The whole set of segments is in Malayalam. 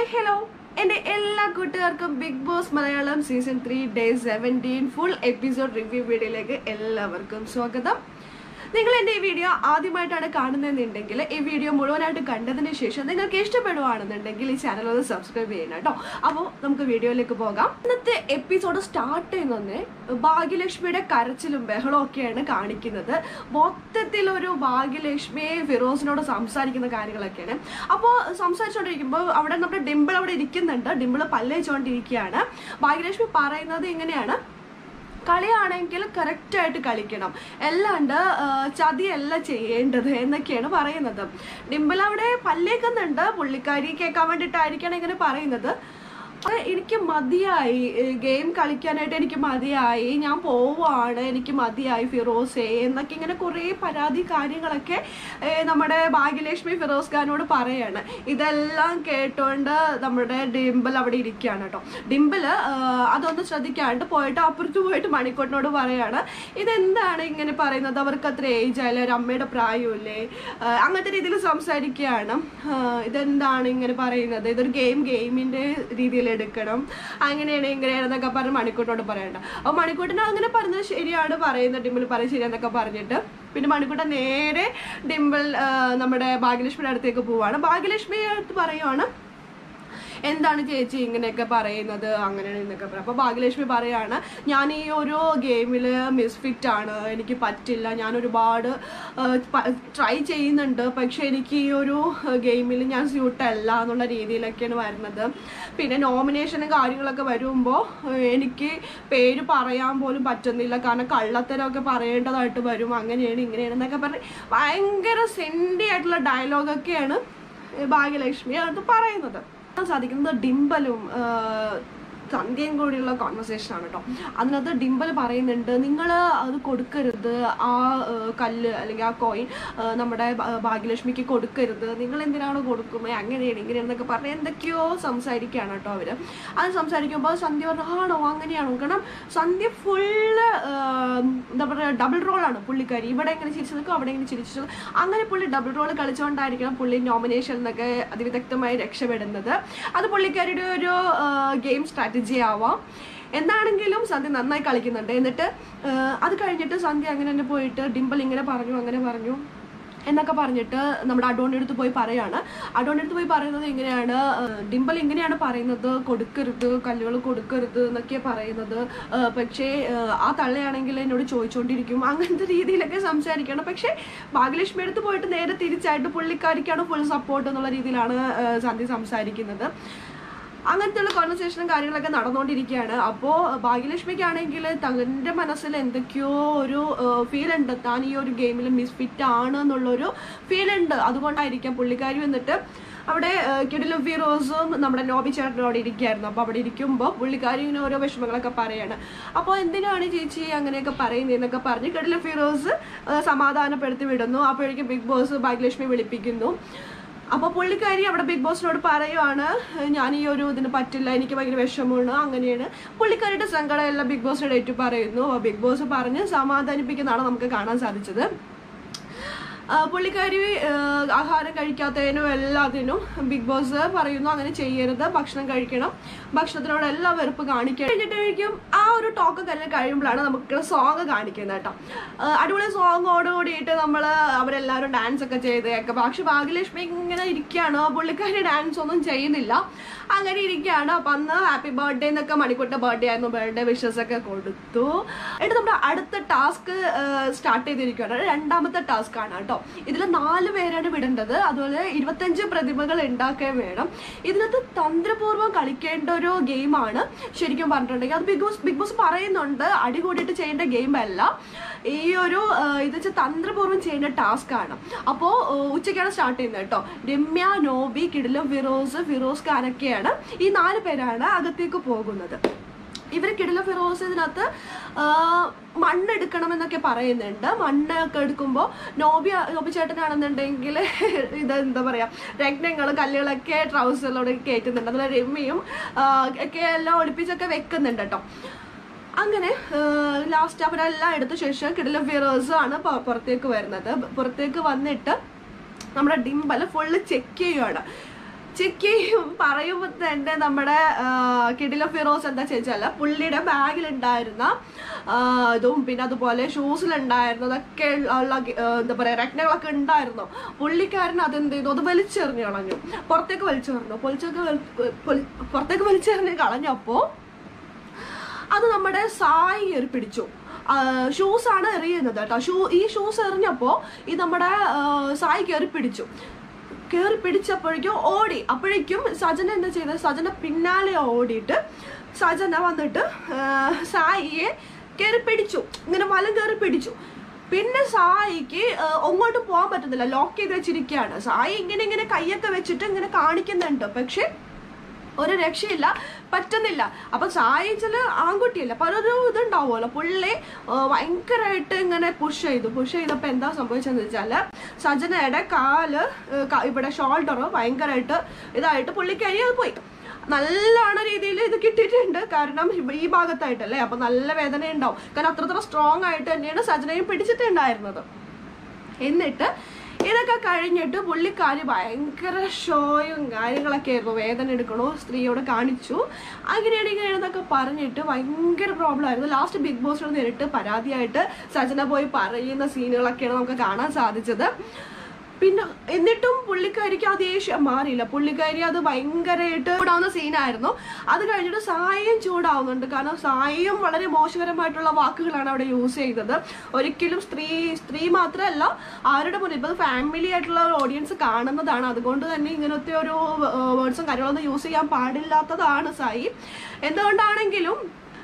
ഹായ് ഹലോ എൻ്റെ എല്ലാ കൂട്ടുകാർക്കും Big Boss Malayalam season three day seventeen full episode review വീഡിയോയിലേക്ക് എല്ലാവർക്കും സ്വാഗതം നിങ്ങൾ എൻ്റെ ഈ വീഡിയോ ആദ്യമായിട്ടാണ് കാണുന്നതെന്നുണ്ടെങ്കിൽ ഈ വീഡിയോ മുഴുവനായിട്ട് കണ്ടതിന് ശേഷം നിങ്ങൾക്ക് ഇഷ്ടപ്പെടുവാണെന്നുണ്ടെങ്കിൽ ഈ ചാനൽ ഒന്ന് സബ്സ്ക്രൈബ് ചെയ്യണം കേട്ടോ അപ്പോൾ നമുക്ക് വീഡിയോയിലേക്ക് പോകാം ഇന്നത്തെ എപ്പിസോഡ് സ്റ്റാർട്ട് ചെയ്യുന്നതന്നെ ഭാഗ്യലക്ഷ്മിയുടെ കരച്ചിലും ബഹളവും ഒക്കെയാണ് കാണിക്കുന്നത് മൊത്തത്തിൽ ഒരു ഭാഗ്യലക്ഷ്മി ഫിറോസിനോട് സംസാരിക്കുന്ന കാര്യങ്ങളൊക്കെയാണ് അപ്പോൾ സംസാരിച്ചുകൊണ്ടിരിക്കുമ്പോൾ അവിടെ നമ്മുടെ ഡിമ്പിൾ അവിടെ ഇരിക്കുന്നുണ്ട് ഡിമ്പിൾ പല്ലേച്ചുകൊണ്ടിരിക്കുകയാണ് ഭാഗ്യലക്ഷ്മി പറയുന്നത് ഇങ്ങനെയാണ് കളിയാണെങ്കിൽ കറക്റ്റായിട്ട് കളിക്കണം അല്ലാണ്ട് ആ, ചതിയല്ല ചെയ്യേണ്ടത് എന്നൊക്കെയാണ് പറയുന്നത് ഡിംപിൾ അവിടെ പല്ലേക്കുന്നുണ്ട് പുള്ളിക്കാരി കേൾക്കാൻ വേണ്ടിയിട്ടായിരിക്കണം ഇങ്ങനെ പറയുന്നത് അത് എനിക്ക് മതിയായി ഗെയിം കളിക്കാനായിട്ട് എനിക്ക് മതിയായി ഞാൻ പോവാണ് എനിക്ക് മതിയായി ഫിറോസെ എന്നൊക്കെ ഇങ്ങനെ കുറേ പരാതി കാര്യങ്ങളൊക്കെ ഏ, നമ്മുടെ ഭാഗ്യലക്ഷ്മി ഫിറോസ് ഖാനോട് പറയാണ് ഇതെല്ലാം കേട്ടോണ്ട് നമ്മുടെ ഡിംപിൾ അവിടെ ഇരിക്കുകയാണ് കേട്ടോ ഡിംപിൾ അതൊന്നും ശ്രദ്ധിക്കാണ്ട് പോയിട്ട് അപ്പുറത്ത് പോയിട്ട് മണിക്കോട്ടിനോട് പറയാണ് ഇതെന്താണ് ഇങ്ങനെ പറയുന്നത് അവർക്ക് അത്ര ഏജ് ആയാലും ഒരു അമ്മയുടെ പ്രായമില്ലേ ആ, അങ്ങനത്തെ രീതിയിൽ സംസാരിക്കുകയാണ് ആ, ഇതെന്താണ് ഇങ്ങനെ പറയുന്നത് ഇതൊരു ഗെയിം ഗെയിമിന്റെ രീതിയിൽ എടുക്കണം അങ്ങനെയാണ് ഇങ്ങനെയാണെന്നൊക്കെ പറഞ്ഞ് മണിക്കൂട്ടിനോട് പറയണ്ട അപ്പോൾ മണിക്കൂട്ടിന് അങ്ങനെ പറഞ്ഞത് ശരിയാണ് പറയുന്നത് ഡിമ്പിൾ പറയും ശരിയാന്നൊക്കെ പറഞ്ഞിട്ട് പിന്നെ മണിക്കൂട്ടൻ നേരെ ഡിമ്പിൾ ആ, നമ്മുടെ ഭാഗ്യലക്ഷ്മിയുടെ അടുത്തേക്ക് പോവാണ് ഭാഗ്യലക്ഷ്മി അടുത്ത് പറയുവാണ് എന്താണ് ചേച്ചി ഇങ്ങനെയൊക്കെ പറയുന്നത് അങ്ങനെയാണ് എന്നൊക്കെ പറയും അപ്പോൾ ഭാഗ്യലക്ഷ്മി പറയാണ് ഞാൻ ഈ ഒരു ഗെയിമിൽ മിസ്ഫിറ്റ് ആണ് എനിക്ക് പറ്റില്ല ഞാൻ ഒരുപാട് ട്രൈ ചെയ്യുന്നുണ്ട് പക്ഷെ എനിക്ക് ഈ ഒരു ഗെയിമിൽ ഞാൻ സ്യൂട്ട് അല്ല എന്നുള്ള രീതിയിലൊക്കെയാണ് വരുന്നത് പിന്നെ നോമിനേഷനും കാര്യങ്ങളൊക്കെ വരുമ്പോൾ എനിക്ക് പേര് പറയാൻ പോലും പറ്റുന്നില്ല കാരണം കള്ളത്തരമൊക്കെ പറയേണ്ടതായിട്ട് വരും അങ്ങനെയാണ് ഇങ്ങനെയാണ് എന്നൊക്കെ പറഞ്ഞ് ഭയങ്കര സെൻഡി ആയിട്ടുള്ള ഡയലോഗൊക്കെയാണ് ഭാഗ്യലക്ഷ്മി അത് പറയുന്നത് കാണാൻ സാധിക്കുന്നത് ഡിംബലും സന്ധ്യയും കൂടിയുള്ള കോൺവെർസേഷൻ ആണ് കേട്ടോ അതിനകത്ത് ഡിംബൽ പറയുന്നുണ്ട് നിങ്ങൾ അത് കൊടുക്കരുത് ആ ആ, കല്ല് അല്ലെങ്കിൽ ആ കോയിൻ നമ്മുടെ ഭ- ഭാഗ്യലക്ഷ്മിക്ക് കൊടുക്കരുത് നിങ്ങൾ എന്തിനാണ് കൊടുക്കുന്നത് അങ്ങനെയാണ് ഇങ്ങനെയാണെന്നൊക്കെ പറഞ്ഞ് എന്തൊക്കെയോ സംസാരിക്കുകയാണ് കേട്ടോ അവര് അത് സംസാരിക്കുമ്പോൾ സന്ധ്യ പറഞ്ഞു ആണോ അങ്ങനെയാണോ കാരണം സന്ധ്യ ഫുള്ള് എന്താ പറയുക ഡബിൾ റോളാണ് പുള്ളിക്കാരി ഇവിടെ എങ്ങനെ ചിരിച്ചു നിൽക്കും അവിടെ എങ്ങനെ ചിരിച്ചു നിൽക്കും അങ്ങനെ പുള്ളി ഡബിൾ റോൾ കളിച്ചുകൊണ്ടായിരിക്കണം പുള്ളി നോമിനേഷൻ എന്നൊക്കെ അതിവിദഗ്ധമായി രക്ഷപ്പെടുന്നത് അത് പുള്ളിക്കാരിയുടെ ഒരു ഗെയിം സ്ട്രാറ്റജി ആവാം എന്താണെങ്കിലും സന്ധ്യ നന്നായി കളിക്കുന്നുണ്ട് എന്നിട്ട് ആ, അത് കഴിഞ്ഞിട്ട് സന്ധ്യ അങ്ങനെ തന്നെ പോയിട്ട് ഡിംപിൾ ഇങ്ങനെ പറഞ്ഞു അങ്ങനെ പറഞ്ഞു എന്നൊക്കെ പറഞ്ഞിട്ട് നമ്മുടെ അഡോണിൻ്റെ അടുത്ത് പോയി പറയാണ് അഡോണിൻ്റെ അടുത്ത് പോയി പറയുന്നത് ഇങ്ങനെയാണ് ആ, ഡിംപിൾ ഇങ്ങനെയാണ് പറയുന്നത് കൊടുക്കരുത് കല്ലുകൾ കൊടുക്കരുത് എന്നൊക്കെ പറയുന്നത് ആ, പക്ഷേ ആ, ആ തള്ളയാണെങ്കിൽ എന്നോട് ചോദിച്ചുകൊണ്ടിരിക്കും അങ്ങനത്തെ രീതിയിലൊക്കെ സംസാരിക്കണം പക്ഷേ ഭാഗ്യലക്ഷ്മി അടുത്ത് പോയിട്ട് നേരെ തിരിച്ചായിട്ട് പുള്ളിക്കാരിക്കാണ് ഫുൾ സപ്പോർട്ട് എന്നുള്ള രീതിയിലാണ് ആ, സന്ധ്യ സംസാരിക്കുന്നത് അങ്ങനത്തെയുള്ള കോൺവെർസേഷനും കാര്യങ്ങളൊക്കെ നടന്നുകൊണ്ടിരിക്കുകയാണ് അപ്പോൾ ഭാഗ്യലക്ഷ്മിക്കാണെങ്കിൽ തങ്ങളുടെ മനസ്സിൽ എന്തൊക്കെയോ ഒരു ഫീൽ ഉണ്ട് താൻ ഈ ഒരു ഗെയിമിൽ മിസ്ഫിറ്റ് ആണ് എന്നുള്ളൊരു ഫീൽ ഉണ്ട് അതുകൊണ്ടായിരിക്കാം പുള്ളിക്കാരി വന്നിട്ട് അവിടെ കിടിലും ഫിറോസും നമ്മുടെ നോബി ചേട്ടനും അവിടെ ഇരിക്കുകയായിരുന്നു അപ്പോൾ അവിടെ ഇരിക്കുമ്പോൾ പുള്ളിക്കാരി ഇങ്ങനെ ഓരോ വിഷമങ്ങളൊക്കെ പറയാണ് അപ്പോൾ എന്തിനാണ് ചേച്ചി അങ്ങനെയൊക്കെ പറയുന്നതെന്നൊക്കെ പറഞ്ഞ് കിടിലും ഫിറോസ് ആ, സമാധാനപ്പെടുത്തി വിടുന്നു അപ്പോഴേക്കും ബിഗ് ബോസ് ഭാഗ്യലക്ഷ്മി വിളിപ്പിക്കുന്നു അപ്പൊ പുള്ളിക്കാരി അവിടെ ബിഗ് ബോസിനോട് പറയുവാണ് ഞാൻ ഈ ഒരു ഇതിന് പറ്റില്ല എനിക്ക് ഭയങ്കര വിഷമമാണ് അങ്ങനെയാണ് പുള്ളിക്കാരിയുടെ സങ്കടം എല്ലാം ബിഗ് ബോസിനോട് ഏറ്റു പറയുന്നു അപ്പൊ ബിഗ് ബോസ് പറഞ്ഞ് സമാധാനിപ്പിക്കുന്നതാണ് നമുക്ക് കാണാൻ സാധിച്ചത് ആ, പുള്ളിക്കാരി ആ, ആഹാരം കഴിക്കാത്തതിനും എല്ലാത്തിനും ബിഗ് ബോസ് പറയുന്നു അങ്ങനെ ചെയ്യരുത് ഭക്ഷണം കഴിക്കണം ഭക്ഷണത്തിനോട് എല്ലാ വെറുപ്പ് കാണിക്കണം കഴിഞ്ഞിട്ടായിരിക്കും ആ ഒരു ടോക്ക് തന്നെ കഴിയുമ്പോഴാണ് നമുക്ക് സോങ് കാണിക്കുന്നത് കേട്ടോ ആ, അടിപൊളി സോങ്ങോട് കൂടിയിട്ട് നമ്മൾ അവരെല്ലാവരും ഡാൻസ് ഒക്കെ ചെയ്തേക്കെ പക്ഷെ ഭാഗ്യലക്ഷ്മി ഇങ്ങനെ ഇരിക്കുകയാണ് പുള്ളിക്കാരി ഡാൻസ് ഒന്നും ചെയ്യുന്നില്ല അങ്ങനെ ഇരിക്കുകയാണ് അപ്പം അന്ന് ഹാപ്പി ബർത്ത്ഡേ എന്നൊക്കെ മണിക്കൂട്ട ബർത്ത്ഡേ ആയിരുന്നു ബർത്ത്ഡേ വിഷസ് ഒക്കെ കൊടുത്തു എന്നിട്ട് നമ്മുടെ അടുത്ത ടാസ്ക് സ്റ്റാർട്ട് ചെയ്തിരിക്കുകയാണ് രണ്ടാമത്തെ ടാസ്ക് ആണ് കേട്ടോ ഇതിൽ നാല് പേരാണ് വിടേണ്ടത് അതുപോലെ ഇരുപത്തഞ്ച് പ്രതിമകൾ ഉണ്ടാക്കുകയും വേണം ഇതിനകത്ത് തന്ത്രപൂർവ്വം കളിക്കേണ്ട ഒരു ഗെയിമാണ് ശരിക്കും പറഞ്ഞിട്ടുണ്ടെങ്കിൽ അത് ബിഗ് ബോസ് ബിഗ് ബോസ് പറയുന്നുണ്ട് അടി കൂടിയിട്ട് ചെയ്യേണ്ട ഗെയിം അല്ല ഈ ഒരു ആ, ഇത് വെച്ചാൽ തന്ത്രപൂർവ്വം ചെയ്യേണ്ട ടാസ്ക് ആണ് അപ്പോൾ ഉച്ചയ്ക്കാണ് സ്റ്റാർട്ട് ചെയ്യുന്നത് കേട്ടോ രമ്യ നോബി കിടിലം ഫിറോസ് ഫിറോസ് ഖാനൊക്കെയാണ് ഈ നാല് പേരാണ് അകത്തേക്ക് പോകുന്നത് ഇവർ കിടില ഫിറോസ് ഇതിനകത്ത് ആ, മണ്ണെടുക്കണമെന്നൊക്കെ പറയുന്നുണ്ട് മണ്ണൊക്കെ എടുക്കുമ്പോൾ നോബി നോബി ചേട്ടനാണെന്നുണ്ടെങ്കിൽ ഇത് എന്താ പറയാ രത്നങ്ങൾ കല്ലുകളൊക്കെ ട്രൗസറിലൂടെ കയറ്റുന്നുണ്ട് അതുപോലെ രമ്യയും ആ, ഒക്കെ എല്ലാം ഒളിപ്പിച്ചൊക്കെ വെക്കുന്നുണ്ട് കേട്ടോ അങ്ങനെ ലാസ്റ്റ് അവരെല്ലാം എടുത്ത ശേഷം കിടില ഫിറോസ് ആണ് പ- പുറത്തേക്ക് വരുന്നത് പുറത്തേക്ക് വന്നിട്ട് നമ്മുടെ ഡിംബൽ ഫുള്ള് ചെക്ക് ചെയ്യുകയാണ് ചിക്കി പറയുമ്പോൾ തന്നെ നമ്മുടെ ആ, കിടില ഫിറോസ് എന്താ ചോദിച്ചാൽ പുള്ളിയുടെ ബാഗിലുണ്ടായിരുന്ന ആ, ഇതും പിന്നെ അതുപോലെ ഷൂസിലുണ്ടായിരുന്നതൊക്കെ ഉള്ള ആ, എന്താ പറയുക രത്നങ്ങളൊക്കെ ഉണ്ടായിരുന്നു പുള്ളിക്കാരൻ അതെന്ത് ചെയ്തു അത് വലിച്ചെറിഞ്ഞു കളഞ്ഞു പുറത്തേക്ക് വലിച്ചെറിഞ്ഞു പൊളിച്ചൊക്കെ വലി- പൊളി- പുറത്തേക്ക് വലിച്ചെറിഞ്ഞ് കളഞ്ഞപ്പോൾ അത് നമ്മുടെ സായി കയറി പിടിച്ചു ഷൂസ് ആണ് എറിയുന്നത് കേട്ടോ ഷൂ ഈ ഷൂസ് എറിഞ്ഞപ്പോൾ ഈ നമ്മുടെ ആ, സായി കയറി പിടിച്ചു കയറി പിടിച്ചപ്പോഴേക്കും ഓടി അപ്പോഴേക്കും സജന എന്താ ചെയ്തത് സജന പിന്നാലെ ഓടിയിട്ട് സജന വന്നിട്ട് ആ, സായിയെ കയറി പിടിച്ചു ഇങ്ങനെ വലം കയറി പിടിച്ചു പിന്നെ സായിക്ക് ആ, അങ്ങോട്ട് പോകാൻ പറ്റുന്നില്ല ലോക്ക് ചെയ്ത് വെച്ചിരിക്കുകയാണ് സായി ഇങ്ങനെ ഇങ്ങനെ കൈയൊക്കെ വെച്ചിട്ട് ഇങ്ങനെ കാണിക്കുന്നുണ്ട് പക്ഷെ ഒരു രക്ഷയില്ല പറ്റുന്നില്ല അപ്പൊ സായിച്ചില് ആൺകുട്ടിയല്ല അപ്പൊ അതൊരു ഇതുണ്ടാവുമല്ലോ പുള്ളി ആ, ഭയങ്കരമായിട്ട് ഇങ്ങനെ പുഷ് ചെയ്തു പുഷ് ചെയ്തപ്പോ എന്താ സംഭവിച്ചെന്ന് വെച്ചാല് സജനയുടെ കാല് ഏ, ക- ഇവിടെ ഷോൾഡർ ഭയങ്കരമായിട്ട് ഇതായിട്ട് പുള്ളിക്കാരി അത് പോയി നല്ലോണം രീതിയിൽ ഇത് കിട്ടിയിട്ടുണ്ട് കാരണം ഇവ- ഈ ഭാഗത്തായിട്ടല്ലേ അപ്പൊ നല്ല വേദന ഉണ്ടാവും കാരണം അത്രത്ര സ്ട്രോങ് ആയിട്ട് തന്നെയാണ് സജനയും പിടിച്ചിട്ടുണ്ടായിരുന്നത് എന്നിട്ട് ഇതൊക്കെ കഴിഞ്ഞിട്ട് പുള്ളിക്കാരി ഭയങ്കര ഷോയും കാര്യങ്ങളൊക്കെ ആയിരുന്നു വേദന എടുക്കണോ സ്ത്രീയോട് കാണിച്ചു അങ്ങനെയാണ് ഇങ്ങനെയാണെന്നൊക്കെ പറഞ്ഞിട്ട് ഭയങ്കര പ്രോബ്ലം ആയിരുന്നു ലാസ്റ്റ് ബിഗ് ബോസിനോട് നേരിട്ട് പരാതിയായിട്ട് സജന പോയി പറയുന്ന സീനുകളൊക്കെയാണ് നമുക്ക് കാണാൻ സാധിച്ചത് പിന്നെ എന്നിട്ടും പുള്ളിക്കാരിക്ക് ആ ദേഷ്യം മാറിയില്ല പുള്ളിക്കാരി അത് ഭയങ്കരമായിട്ട് ചൂടാവുന്ന സീനായിരുന്നു അത് കഴിഞ്ഞിട്ട് സായും ചൂടാവുന്നുണ്ട് കാരണം സായും വളരെ മോശകരമായിട്ടുള്ള വാക്കുകളാണ് അവിടെ യൂസ് ചെയ്തത് ഒരിക്കലും സ്ത്രീ സ്ത്രീ മാത്രമല്ല ആരുടെ മുന്നിൽ ഇപ്പൊ ഫാമിലി ആയിട്ടുള്ള ഓഡിയൻസ് കാണുന്നതാണ് അതുകൊണ്ട് തന്നെ ഇങ്ങനത്തെ ഒരു വേർഡ്സും കാര്യങ്ങളൊന്നും യൂസ് ചെയ്യാൻ പാടില്ലാത്തതാണ് സായി എന്തുകൊണ്ടാണെങ്കിലും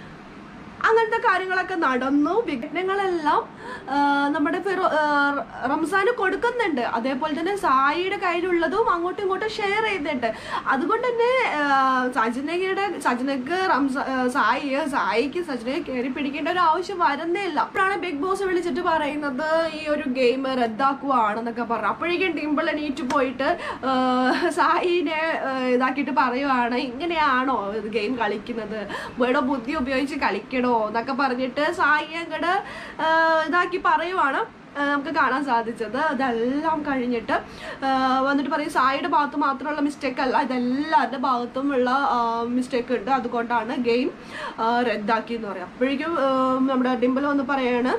അങ്ങനത്തെ കാര്യങ്ങളൊക്കെ നടന്നു വിഘ്നങ്ങളെല്ലാം ആ, നമ്മുടെ ഫിറോ- ആ, റംസാന് കൊടുക്കുന്നുണ്ട് അതേപോലെ തന്നെ സായിയുടെ കയ്യിലുള്ളതും അങ്ങോട്ടും ഇങ്ങോട്ടും ഷെയർ ചെയ്യുന്നുണ്ട് അതുകൊണ്ട് തന്നെ ആ, സജനയുടെ സജനക്ക് റംസാ ആ, സായി സായിക്ക് സജനയെ കയറി പിടിക്കേണ്ട ഒരു ആവശ്യം വരുന്നേ ഇല്ല അപ്പോഴാണ് ബിഗ് ബോസ് വിളിച്ചിട്ട് പറയുന്നത് ഈ ഒരു ഗെയിം റദ്ദാക്കുവാണെന്നൊക്കെ പറഞ്ഞു അപ്പോഴേക്കും ഡിംപിൾ എണീറ്റ് പോയിട്ട് ആ, സായിനെ ആ, ഇതാക്കിയിട്ട് പറയുവാണ് ഇങ്ങനെയാണോ ഗെയിം കളിക്കുന്നത് വേടോ ബുദ്ധി ഉപയോഗിച്ച് കളിക്കണോ എന്നൊക്കെ പറഞ്ഞിട്ട് സായി അങ്ങോട്ട് ഇതാക്കി പറയുവാണ് ആ, നമുക്ക് കാണാൻ സാധിച്ചത് ഇതെല്ലാം കഴിഞ്ഞിട്ട് ആ, വന്നിട്ട് പറയും സായിയുടെ ഭാഗത്ത് മാത്രമുള്ള മിസ്റ്റേക്ക് അല്ല ഇതെല്ലാവരുടെ ഭാഗത്തും ഉള്ള മിസ്റ്റേക്ക് ഉണ്ട് അതുകൊണ്ടാണ് ഗെയിം റദ്ദാക്കി എന്ന് പറയാം അപ്പോഴേക്കും ആ, നമ്മുടെ ഡിംപിൾ വന്ന് പറയാണ്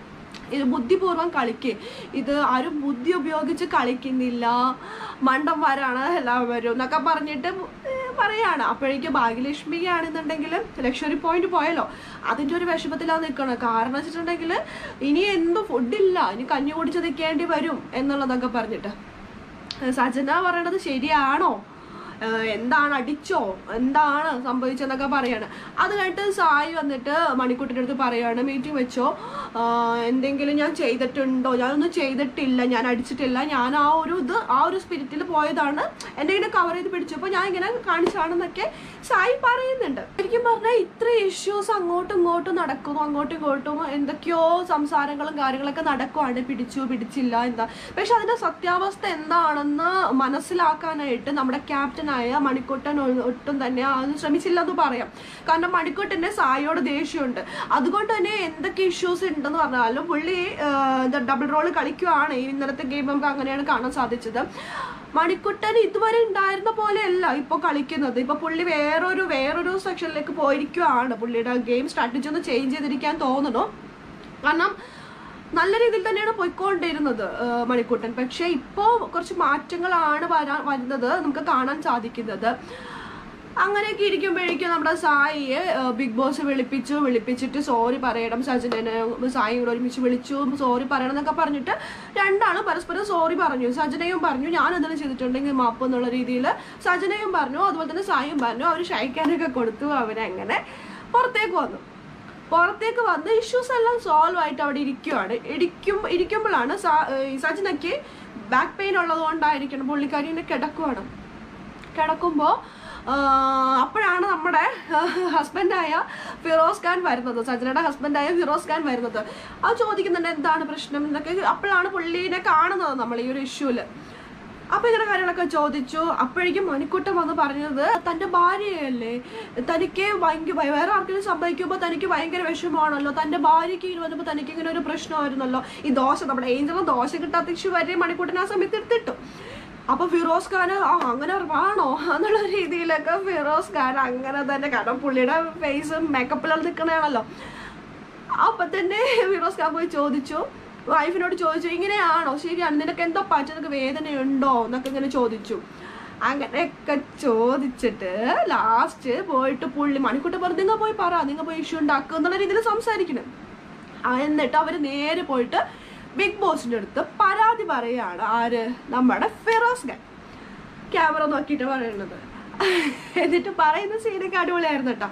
ഇത് ബുദ്ധിപൂർവ്വം കളിക്ക് ഇത് ആരും ബുദ്ധി ഉപയോഗിച്ച് കളിക്കുന്നില്ല മണ്ടന്മാരാണ് എല്ലാവരും എന്നൊക്കെ പറഞ്ഞിട്ട് ഏർ പറയാണ് അപ്പോഴേക്കും ഭാഗ്യലക്ഷ്മിയാണെന്നുണ്ടെങ്കിൽ ലക്ഷറി പോയിന്റ് പോയല്ലോ അതിന്റെ ഒരു വിഷമത്തിലാണ് നിൽക്കണം കാരണം വെച്ചിട്ടുണ്ടെങ്കിൽ ഇനി എന്തും ഫുഡില്ല ഇനി കഞ്ഞി കുടിച്ച് നിൽക്കേണ്ടി വരും എന്നുള്ളതൊക്കെ പറഞ്ഞിട്ട് സജന പറയണത് ശരിയാണോ ഏഹ് എന്താണ് അടിച്ചോ എന്താണ് സംഭവിച്ചതെന്നൊക്കെ പറയാണ് അത് കഴിഞ്ഞിട്ട് സായി വന്നിട്ട് മണിക്കുട്ടിൻ്റെ അടുത്ത് പറയാണ് മീറ്റിംഗ് വെച്ചോ ആഹ് എന്തെങ്കിലും ഞാൻ ചെയ്തിട്ടുണ്ടോ ഞാനൊന്നും ചെയ്തിട്ടില്ല ഞാൻ അടിച്ചിട്ടില്ല ഞാൻ ആ ഒരു ഇത് ആ ഒരു സ്പിരിറ്റിൽ പോയതാണ് എന്നെ ഇങ്ങനെ കവർ ചെയ്ത് പിടിച്ചപ്പോൾ ഞാൻ ഇങ്ങനെ കാണിച്ചാണെന്നൊക്കെ സായി പറയുന്നുണ്ട് ശരിക്കും പറഞ്ഞാൽ ഇത്ര ഇഷ്യൂസ് അങ്ങോട്ടും ഇങ്ങോട്ടും നടക്കുന്നു അങ്ങോട്ടും ഇങ്ങോട്ടും എന്തൊക്കെയോ സംസാരങ്ങളും കാര്യങ്ങളൊക്കെ നടക്കുവാണ് പിടിച്ചു പിടിച്ചില്ല എന്താ പക്ഷെ അതിന്റെ സത്യാവസ്ഥ എന്താണെന്ന് മനസ്സിലാക്കാനായിട്ട് നമ്മുടെ ക്യാപ്റ്റനായ മണിക്കുട്ടൻ ഒ- ഒട്ടും തന്നെ അത് ശ്രമിച്ചില്ല എന്ന് പറയാം കാരണം മണിക്കുട്ടന്റെ സായിയോട് ദേഷ്യമുണ്ട് അതുകൊണ്ട് തന്നെ എന്തൊക്കെ ഇഷ്യൂസ് ഉണ്ടെന്ന് പറഞ്ഞാലും പുള്ളി ഡബിൾ റോള് കളിക്കുവാണ് ഈ ഇന്നലത്തെ ഗെയിം നമുക്ക് അങ്ങനെയാണ് കാണാൻ സാധിച്ചത് മണിക്കുട്ടൻ ഇതുവരെ ഉണ്ടായിരുന്ന പോലെയല്ല ഇപ്പൊ കളിക്കുന്നത് ഇപ്പൊ പുള്ളി വേറൊരു വേറൊരു സെക്ഷനിലേക്ക് പോയിരിക്കുവാണ് പുള്ളിയുടെ ഗെയിം സ്ട്രാറ്റജി ഒന്ന് ചേഞ്ച് ചെയ്തിരിക്കാൻ തോന്നുന്നു കാരണം നല്ല രീതിയിൽ തന്നെയാണ് പോയിക്കൊണ്ടിരുന്നത് ആ, മണിക്കുട്ടൻ പക്ഷെ ഇപ്പോൾ കുറച്ച് മാറ്റങ്ങളാണ് വരാൻ വരുന്നത് നമുക്ക് കാണാൻ സാധിക്കുന്നത് അങ്ങനെയൊക്കെ ഇരിക്കുമ്പോഴേക്കും നമ്മുടെ സായിയെ ആ, ബിഗ് ബോസ് വിളിപ്പിച്ചു വിളിപ്പിച്ചിട്ട് സോറി പറയണം സജനനെ സായി കൂടെ ഒരുമിച്ച് വിളിച്ചു സോറി പറയണം എന്നൊക്കെ പറഞ്ഞിട്ട് രണ്ടാളും പരസ്പരം സോറി പറഞ്ഞു സജനയും പറഞ്ഞു ഞാൻ എന്തെങ്കിലും ചെയ്തിട്ടുണ്ടെങ്കിൽ മാപ്പ് എന്നുള്ള രീതിയിൽ സജനയും പറഞ്ഞു അതുപോലെ തന്നെ സായിയും പറഞ്ഞു അവർ ഷൈക്കാനൊക്കെ കൊടുത്തു അവരങ്ങനെ പുറത്തേക്ക് വന്നു പുറത്തേക്ക് വന്ന് ഇഷ്യൂസ് എല്ലാം സോൾവ് ആയിട്ട് അവിടെ ഇരിക്കുവാണ് ഇരിക്കും ഇരിക്കുമ്പോഴാണ് സ- ഏർ ഈ സജിനയ്ക്ക് ബാക്ക് പെയിൻ ഉള്ളത് കൊണ്ടായിരിക്കണം പുള്ളിക്കാരി ഇങ്ങനെ കിടക്കുവാണ് കിടക്കുമ്പോൾ അപ്പോഴാണ് നമ്മുടെ ഹസ്ബൻഡായ ഫിറോസ് ഖാൻ വരുന്നത് സജനയുടെ ഹസ്ബൻഡായ ഫിറോസ് ഖാൻ വരുന്നത് അത് ചോദിക്കുന്നുണ്ട് എന്താണ് പ്രശ്നം എന്നൊക്കെ അപ്പോഴാണ് പുള്ളീനെ കാണുന്നത് നമ്മൾ ഈ ഒരു ഇഷ്യൂല് അപ്പൊ ഇങ്ങനെ കാര്യങ്ങളൊക്കെ ചോദിച്ചു അപ്പോഴേക്കും മണിക്കുട്ടൻ വന്ന് പറഞ്ഞത് തന്റെ ഭാര്യയല്ലേ തനിക്ക് ഭയങ്കര വേറെ ആർക്കെങ്കിലും സംഭവിക്കുമ്പോൾ തനിക്ക് ഭയങ്കര വിഷമമാണല്ലോ തന്റെ ഭാര്യയ്ക്ക് ഇങ്ങനെ വന്നപ്പോൾ തനിക്ക് ഇങ്ങനെ ഒരു പ്രശ്നമായിരുന്നല്ലോ ഈ ദോശ നമ്മുടെ ഏഞ്ചലും ദോശ കിട്ടാത്ത ഇഷ്യൂ വരെ മണിക്കുട്ടൻ ആ സമയത്ത് എടുത്തിട്ടു അപ്പൊ ഫിറോസ് ഖാൻ ആ അങ്ങനെ ആണോ എന്നുള്ള രീതിയിലൊക്കെ ഫിറോസ് ഖാൻ അങ്ങനെ തന്നെ കാരണം പുള്ളിയുടെ ഫേസ് മേക്കപ്പിൽ നിൽക്കണതാണല്ലോ അപ്പൊ തന്നെ ഫിറോസ് ഖാൻ പോയി ചോദിച്ചു വൈഫിനോട് ചോദിച്ചു ഇങ്ങനെയാണോ ശരിയാണ് നിനക്ക് എന്തോ പറ്റുന്നതൊക്കെ വേദനയുണ്ടോ എന്നൊക്കെ ഇങ്ങനെ ചോദിച്ചു അങ്ങനെയൊക്കെ ചോദിച്ചിട്ട് ലാസ്റ്റ് പോയിട്ട് പുള്ളി മണിക്കൂട്ട് പറഞ്ഞു നിങ്ങൾ പോയി പറ നിങ്ങൾ പോയി ഇഷ്യൂ ഉണ്ടാക്കുക എന്നുള്ള രീതിയിൽ സംസാരിക്കണം ആ, എന്നിട്ട് അവര് നേരെ പോയിട്ട് ബിഗ് ബോസിന്റെ അടുത്ത് പരാതി പറയാണ് ആര് നമ്മുടെ ഫിറോസ് ഖാൻ ക്യാമറ നോക്കിയിട്ട് പറയുന്നത് എന്നിട്ട് പറയുന്ന സീനൊക്കെ അടിപൊളിയായിരുന്നു കേട്ടോ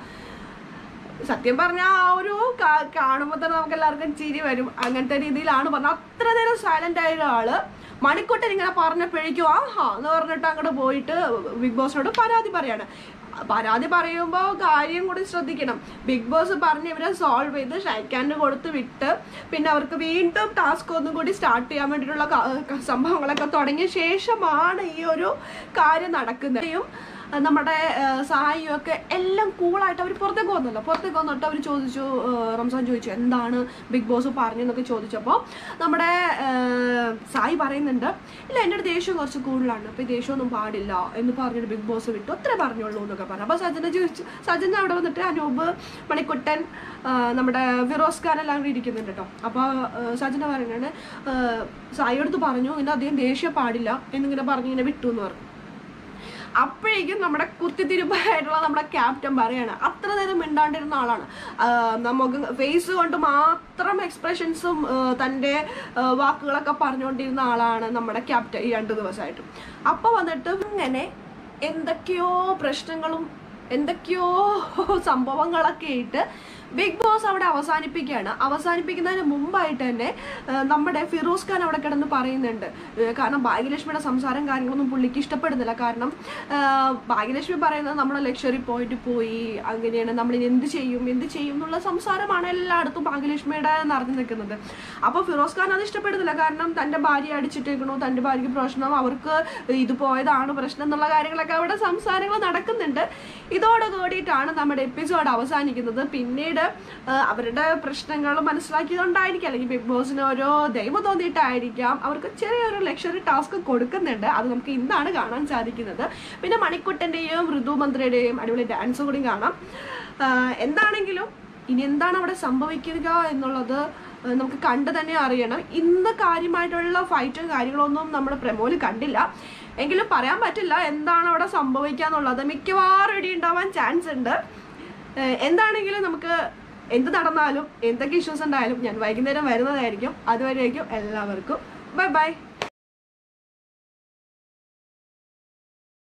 സത്യം പറഞ്ഞ ആ ഒരു കാ- കാണുമ്പോൾ തന്നെ നമുക്ക് എല്ലാവർക്കും ചിരി വരും അങ്ങനത്തെ രീതിയിലാണ് പറഞ്ഞത് അത്ര നേരം സൈലന്റ് ആയ ഒരാള് മണിക്കൂട്ടൻ ഇങ്ങനെ പറഞ്ഞപ്പോഴേക്കും ആഹാ എന്ന് പറഞ്ഞിട്ട് അങ്ങോട്ട് പോയിട്ട് ബിഗ് ബോസിനോട് പരാതി പറയാണ് പരാതി പറയുമ്പോൾ കാര്യം കൂടി ശ്രദ്ധിക്കണം ബിഗ് ബോസ് പറഞ്ഞ് ഇവരെ സോൾവ് ചെയ്ത് ഷൈക്കാൻഡ് കൊടുത്ത് വിട്ട് പിന്നെ അവർക്ക് വീണ്ടും ടാസ്ക് ഒന്നും കൂടി സ്റ്റാർട്ട് ചെയ്യാൻ വേണ്ടിയിട്ടുള്ള ക- ക- സംഭവങ്ങളൊക്കെ തുടങ്ങിയ ശേഷമാണ് ഈ ഒരു കാര്യം നടക്കുന്നത് ആ, നമ്മുടെ ആ, സായിയും ഒക്കെ എല്ലാം കൂളായിട്ട് അവർ പുറത്തേക്ക് വന്നല്ലോ പുറത്തേക്ക് വന്നിട്ട് അവർ ചോദിച്ചു ആ, റംസാൻ ചോദിച്ചു എന്താണ് ബിഗ് ബോസ് പറഞ്ഞെന്നൊക്കെ ചോദിച്ചപ്പോൾ നമ്മുടെ ആ, സായി പറയുന്നുണ്ട് ഇല്ല എൻ്റെ ഒരു ദേഷ്യം കുറച്ച് കൂടുതലാണ് അപ്പോൾ ഈ ദേഷ്യമൊന്നും പാടില്ല എന്ന് പറഞ്ഞിട്ട് ബിഗ് ബോസ് വിട്ടു അത്രേ പറഞ്ഞുള്ളൂ എന്നൊക്കെ പറഞ്ഞു അപ്പോൾ സജന ചോദിച്ചു സജന അവിടെ വന്നിട്ട് അനൂപ് മണിക്കുട്ടൻ ആ, നമ്മുടെ ഫിറോസ് ഖാൻ എല്ലാം കൂടി ഇരിക്കുന്നുണ്ട് കേട്ടോ അപ്പോൾ സജന പറയുന്നത് സായിയോടുത്ത് പറഞ്ഞു ഇങ്ങനെ അധികം ദേഷ്യം പാടില്ല എന്നിങ്ങനെ പറഞ്ഞ് ഇങ്ങനെ വിട്ടു എന്ന് പറഞ്ഞു അപ്പോഴേക്കും നമ്മുടെ കുത്തിത്തിരിപ്പായിട്ടുള്ള നമ്മുടെ ക്യാപ്റ്റൻ പറയാണ് അത്ര നേരം മിണ്ടാണ്ടിരുന്ന ആളാണ് ആ, നമുക്ക് ഫേസ് കൊണ്ട് മാത്രം എക്സ്പ്രഷൻസും തൻ്റെ ആ, വാക്കുകളൊക്കെ പറഞ്ഞുകൊണ്ടിരുന്ന ആളാണ് നമ്മുടെ ക്യാപ്റ്റൻ ഈ രണ്ട് ദിവസമായിട്ടും അപ്പൊ വന്നിട്ട് ഇങ്ങനെ എന്തൊക്കെയോ പ്രശ്നങ്ങളും എന്തൊക്കെയോ സംഭവങ്ങളൊക്കെ ആയിട്ട് ബിഗ് ബോസ് അവിടെ അവസാനിപ്പിക്കുകയാണ് അവസാനിപ്പിക്കുന്നതിന് മുമ്പായിട്ട് തന്നെ ആ, നമ്മുടെ ഫിറോസ് ഖാൻ അവിടെ കിടന്ന് പറയുന്നുണ്ട് ഏ, കാരണം ഭാഗ്യലക്ഷ്മിയുടെ സംസാരം കാര്യങ്ങളൊന്നും പുള്ളിക്ക് ഇഷ്ടപ്പെടുന്നില്ല കാരണം ആ, ഭാഗ്യലക്ഷ്മി പറയുന്നത് നമ്മൾ ലക്ഷറി പോയിട്ട് പോയി അങ്ങനെയാണ് നമ്മൾ ഇനി എന്ത് ചെയ്യും എന്ത് ചെയ്യും എന്നുള്ള സംസാരമാണ് എല്ലായിടത്തും ഭാഗ്യലക്ഷ്മിയുടെ നിറഞ്ഞു നിൽക്കുന്നത് അപ്പോൾ ഫിറോസ് ഖാൻ അത് ഇഷ്ടപ്പെടുന്നില്ല കാരണം തൻ്റെ ഭാര്യ അടിച്ചിട്ടേക്കണു തൻ്റെ ഭാര്യയ്ക്ക് പ്രശ്നം അവർക്ക് ഇത് പോയതാണ് പ്രശ്നം എന്നുള്ള കാര്യങ്ങളൊക്കെ അവിടെ സംസാരങ്ങൾ നടക്കുന്നുണ്ട് ഇതോട് കൂടിയിട്ടാണ് നമ്മുടെ എപ്പിസോഡ് അവസാനിക്കുന്നത് പിന്നീട് ആ, അവരുടെ പ്രശ്നങ്ങൾ മനസ്സിലാക്കിയതുകൊണ്ടായിരിക്കും അല്ലെങ്കിൽ ബിഗ് ബോസിന് ഓരോ ദൈവം തോന്നിയിട്ടായിരിക്കാം അവർക്ക് ചെറിയൊരു ലക്ഷറി ടാസ്ക് കൊടുക്കുന്നുണ്ട് അത് നമുക്ക് ഇന്നാണ് കാണാൻ സാധിക്കുന്നത് പിന്നെ മണിക്കുട്ടൻ്റെയും ഋതു മന്ത്രിയുടെയും അടിപൊളി ഡാൻസ് കൂടി കാണാം ആ, എന്താണെങ്കിലും ഇനി എന്താണ് അവിടെ സംഭവിക്കുക എന്നുള്ളത് ആ, നമുക്ക് കണ്ടു തന്നെ അറിയണം ഇന്ന് കാര്യമായിട്ടുള്ള ഫൈറ്റും കാര്യങ്ങളൊന്നും നമ്മുടെ പ്രമോല് കണ്ടില്ല എങ്കിലും പറയാൻ പറ്റില്ല എന്താണ് അവിടെ സംഭവിക്കുക എന്നുള്ളത് മിക്കവാറും ഇടി ഉണ്ടാവാൻ ചാൻസ് ഉണ്ട് ഏഹ് എന്താണെങ്കിലും നമുക്ക് എന്ത് നടന്നാലും എന്തൊക്കെ ഇഷ്യൂസ് ഉണ്ടായാലും ഞാൻ വൈകുന്നേരം വരുന്നതായിരിക്കും അതുവരെയായിരിക്കും എല്ലാവർക്കും ബൈ ബൈ